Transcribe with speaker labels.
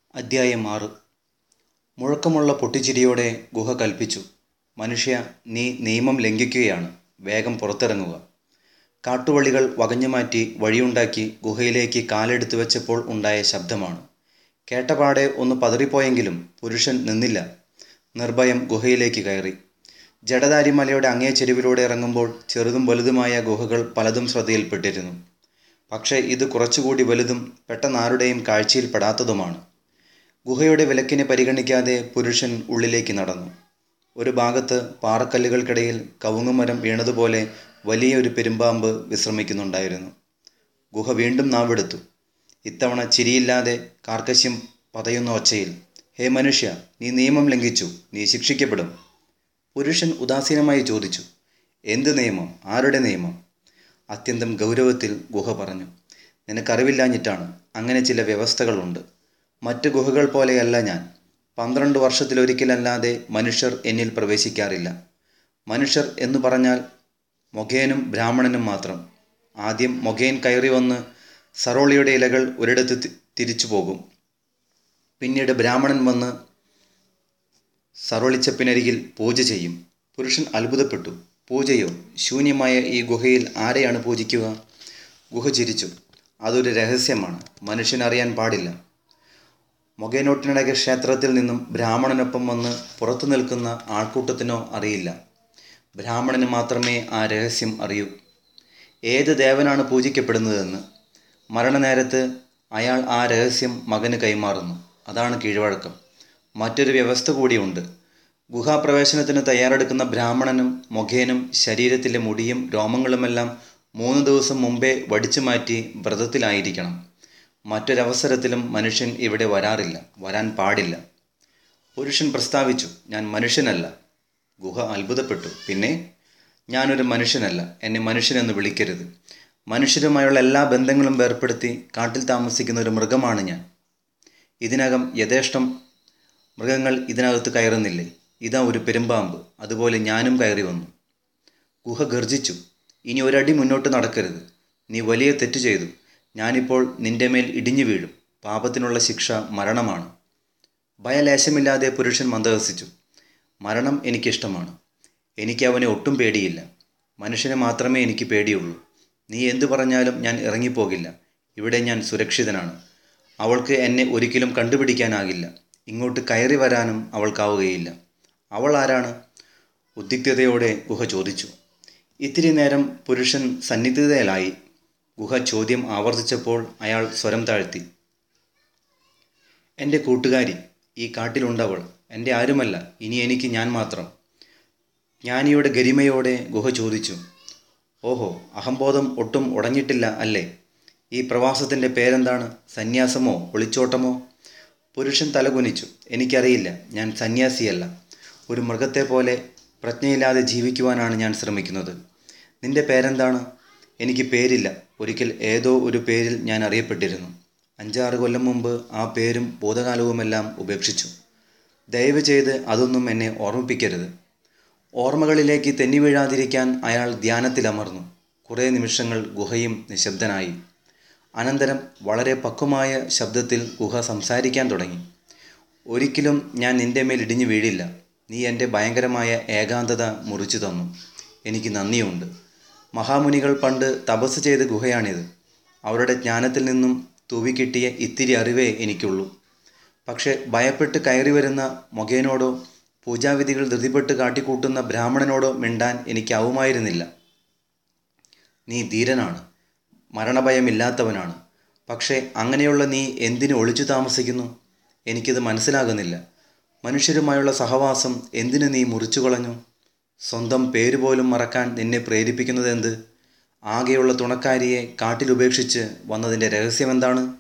Speaker 1: അദ്ധ്യായം ആറ് മുഴക്കമുള്ള പൊട്ടിച്ചിരിയോടെ ഗുഹ കൽപ്പിച്ചു മനുഷ്യ നീ നിയമം ലംഘിക്കുകയാണ് വേഗം പുറത്തിറങ്ങുക കാട്ടുവള്ളികൾ വകഞ്ഞുമാറ്റി വഴിയുണ്ടാക്കി ഗുഹയിലേക്ക് കാലെടുത്തു വെച്ചപ്പോൾ ഉണ്ടായ ശബ്ദമാണ് കേട്ടപാടെ ഒന്ന് പതറിപ്പോയെങ്കിലും പുരുഷൻ നിന്നില്ല നിർഭയം ഗുഹയിലേക്ക് കയറി ജഡധാരി മലയുടെ അങ്ങേ ചെരുവിലൂടെ ഇറങ്ങുമ്പോൾ ചെറുതും വലുതുമായ ഗുഹകൾ പലതും ശ്രദ്ധയിൽപ്പെട്ടിരുന്നു പക്ഷേ ഇത് കുറച്ചുകൂടി വലുതും പെട്ടെന്നാരുടെയും കാഴ്ചയിൽപ്പെടാത്തതുമാണ് ഗുഹയുടെ വിലക്കിനെ പരിഗണിക്കാതെ പുരുഷൻ ഉള്ളിലേക്ക് നടന്നു ഒരു ഭാഗത്ത് പാറക്കല്ലുകൾക്കിടയിൽ കവുങ്ങുമരം വീണതുപോലെ വലിയൊരു പെരുമ്പാമ്പ് വിശ്രമിക്കുന്നുണ്ടായിരുന്നു ഗുഹ വീണ്ടും നാവെടുത്തു ഇത്തവണ ചിരിയില്ലാതെ കാർക്കശ്യം പതയുന്ന ഒച്ചയിൽ ഹേ മനുഷ്യ നീ നിയമം ലംഘിച്ചു നീ ശിക്ഷിക്കപ്പെടും പുരുഷൻ ഉദാസീനമായി ചോദിച്ചു എന്ത് നിയമം ആരുടെ നിയമം അത്യന്തം ഗൗരവത്തിൽ ഗുഹ പറഞ്ഞു നിനക്കറിവില്ലാഞ്ഞിട്ടാണ് അങ്ങനെ ചില വ്യവസ്ഥകളുണ്ട് മറ്റ് ഗുഹകൾ പോലെയല്ല ഞാൻ പന്ത്രണ്ട് വർഷത്തിലൊരിക്കലല്ലാതെ മനുഷ്യർ എന്നിൽ പ്രവേശിക്കാറില്ല മനുഷ്യർ എന്ന് പറഞ്ഞാൽ മൊഘേനും ബ്രാഹ്മണനും മാത്രം ആദ്യം മൊഘേൻ കയറി വന്ന് സറോളിയുടെ ഇലകൾ ഒരിടത്ത് തി- തിരിച്ചു പോകും പിന്നീട് ബ്രാഹ്മണൻ വന്ന് സറോളിച്ചപ്പിനരികിൽ പൂജ ചെയ്യും പുരുഷൻ അത്ഭുതപ്പെട്ടു പൂജയോ ശൂന്യമായ ഈ ഗുഹയിൽ ആരെയാണ് പൂജിക്കുക ഗുഹ ചിരിച്ചു അതൊരു രഹസ്യമാണ് മനുഷ്യനറിയാൻ പാടില്ല മൊഗേനോട്ടിനടക ക്ഷേത്രത്തിൽ നിന്നും ബ്രാഹ്മണനൊപ്പം വന്ന് പുറത്തു നിൽക്കുന്ന ആൾക്കൂട്ടത്തിനോ അറിയില്ല ബ്രാഹ്മണന് മാത്രമേ ആ രഹസ്യം അറിയൂ ഏത് ദേവനാണ് പൂജിക്കപ്പെടുന്നതെന്ന് മരണനേരത്ത് അയാൾ ആ രഹസ്യം മകന് കൈമാറുന്നു അതാണ് കീഴ്വഴക്കം മറ്റൊരു വ്യവസ്ഥ കൂടിയുണ്ട് ഗുഹാപ്രവേശനത്തിന് തയ്യാറെടുക്കുന്ന ബ്രാഹ്മണനും മൊഘേനും ശരീരത്തിലെ മുടിയും രോമങ്ങളുമെല്ലാം മൂന്ന് ദിവസം മുമ്പേ വടിച്ചു മാറ്റി വ്രതത്തിലായിരിക്കണം മറ്റൊരവസരത്തിലും മനുഷ്യൻ ഇവിടെ വരാറില്ല വരാൻ പാടില്ല പുരുഷൻ പ്രസ്താവിച്ചു ഞാൻ മനുഷ്യനല്ല ഗുഹ അത്ഭുതപ്പെട്ടു പിന്നെ ഞാനൊരു മനുഷ്യനല്ല എന്നെ മനുഷ്യനെന്ന് വിളിക്കരുത് മനുഷ്യരുമായുള്ള എല്ലാ ബന്ധങ്ങളും വേർപ്പെടുത്തി കാട്ടിൽ താമസിക്കുന്ന ഒരു മൃഗമാണ് ഞാൻ ഇതിനകം യഥേഷ്ടം മൃഗങ്ങൾ ഇതിനകത്ത് കയറുന്നില്ലേ ഇതാ ഒരു പെരുമ്പാമ്പ് അതുപോലെ ഞാനും കയറി വന്നു ഗുഹ ഗർജിച്ചു ഇനി ഒരടി മുന്നോട്ട് നടക്കരുത് നീ വലിയ തെറ്റ് ചെയ്തു ഞാനിപ്പോൾ നിന്റെ മേൽ ഇടിഞ്ഞു വീഴും പാപത്തിനുള്ള ശിക്ഷ മരണമാണ് ഭയലേശമില്ലാതെ പുരുഷൻ മന്ദഹസിച്ചു മരണം എനിക്കിഷ്ടമാണ് എനിക്ക് അവനെ ഒട്ടും പേടിയില്ല മനുഷ്യനെ മാത്രമേ എനിക്ക് പേടിയുള്ളൂ നീ എന്തു പറഞ്ഞാലും ഞാൻ ഇറങ്ങിപ്പോകില്ല ഇവിടെ ഞാൻ സുരക്ഷിതനാണ് അവൾക്ക് എന്നെ ഒരിക്കലും കണ്ടുപിടിക്കാനാകില്ല ഇങ്ങോട്ട് കയറി വരാനും അവൾക്കാവുകയില്ല അവൾ ആരാണ് ഉദ്വിഗ്ധതയോടെ ഗുഹ ചോദിച്ചു ഇത്തിരി നേരം പുരുഷൻ സന്നിഗ്ധതയിലായി ഗുഹ ചോദ്യം ആവർത്തിച്ചപ്പോൾ അയാൾ സ്വരം താഴ്ത്തി എൻ്റെ കൂട്ടുകാരി ഈ കാട്ടിലുണ്ടവൾ എൻ്റെ ആരുമല്ല ഇനി എനിക്ക് ഞാൻ മാത്രം ജ്ഞാനിയുടെ ഗരിമയോടെ ഗുഹ ചോദിച്ചു ഓഹോ അഹംബോധം ഒട്ടും ഉടഞ്ഞിട്ടില്ല അല്ലേ ഈ പ്രവാസത്തിൻ്റെ പേരെന്താണ് സന്യാസമോ ഒളിച്ചോട്ടമോ പുരുഷൻ തലകുനിച്ചു എനിക്കറിയില്ല ഞാൻ സന്യാസിയല്ല ഒരു മൃഗത്തെ പോലെ പ്രജ്ഞയില്ലാതെ ജീവിക്കുവാനാണ് ഞാൻ ശ്രമിക്കുന്നത് നിന്റെ പേരെന്താണ് എനിക്ക് പേരില്ല ഒരിക്കൽ ഏതോ ഒരു പേരിൽ ഞാൻ അറിയപ്പെട്ടിരുന്നു അഞ്ചാറ് കൊല്ലം മുമ്പ് ആ പേരും ഭൂതകാലവുമെല്ലാം ഉപേക്ഷിച്ചു ദയവ് ചെയ്ത് അതൊന്നും എന്നെ ഓർമ്മിപ്പിക്കരുത് ഓർമ്മകളിലേക്ക് തെന്നി വീഴാതിരിക്കാൻ അയാൾ ധ്യാനത്തിലമർന്നു കുറേ നിമിഷങ്ങൾ ഗുഹയും നിശബ്ദനായി അനന്തരം വളരെ പക്വമായ ശബ്ദത്തിൽ ഗുഹ സംസാരിക്കാൻ തുടങ്ങി ഒരിക്കലും ഞാൻ നിന്റെ മേൽ ഇടിഞ്ഞു വീഴില്ല നീ എൻ്റെ ഭയങ്കരമായ ഏകാന്തത മുറിച്ചു തന്നു എനിക്ക് നന്ദിയുണ്ട് മഹാമുനികൾ പണ്ട് തപസ് ചെയ്ത ഗുഹയാണിത് അവരുടെ ജ്ഞാനത്തിൽ നിന്നും തൂവിക്കിട്ടിയ ഇത്തിരി അറിവേ എനിക്കുള്ളൂ പക്ഷേ ഭയപ്പെട്ട് കയറി വരുന്ന മൊഗേനോടോ പൂജാവിധികൾ ധൃതിപ്പെട്ട് കാട്ടിക്കൂട്ടുന്ന ബ്രാഹ്മണനോടോ മിണ്ടാൻ എനിക്കാവുമായിരുന്നില്ല നീ ധീരനാണ് മരണഭയമില്ലാത്തവനാണ് പക്ഷേ അങ്ങനെയുള്ള നീ എന്തിനു ഒളിച്ചു താമസിക്കുന്നു എനിക്കിത് മനസ്സിലാകുന്നില്ല മനുഷ്യരുമായുള്ള സഹവാസം എന്തിനു നീ മുറിച്ചു കളഞ്ഞു സ്വന്തം പേര് പോലും മറക്കാൻ നിന്നെ പ്രേരിപ്പിക്കുന്നത് എന്ത് ആകെയുള്ള തുണക്കാരിയെ കാട്ടിലുപേക്ഷിച്ച് വന്നതിൻ്റെ രഹസ്യമെന്താണ്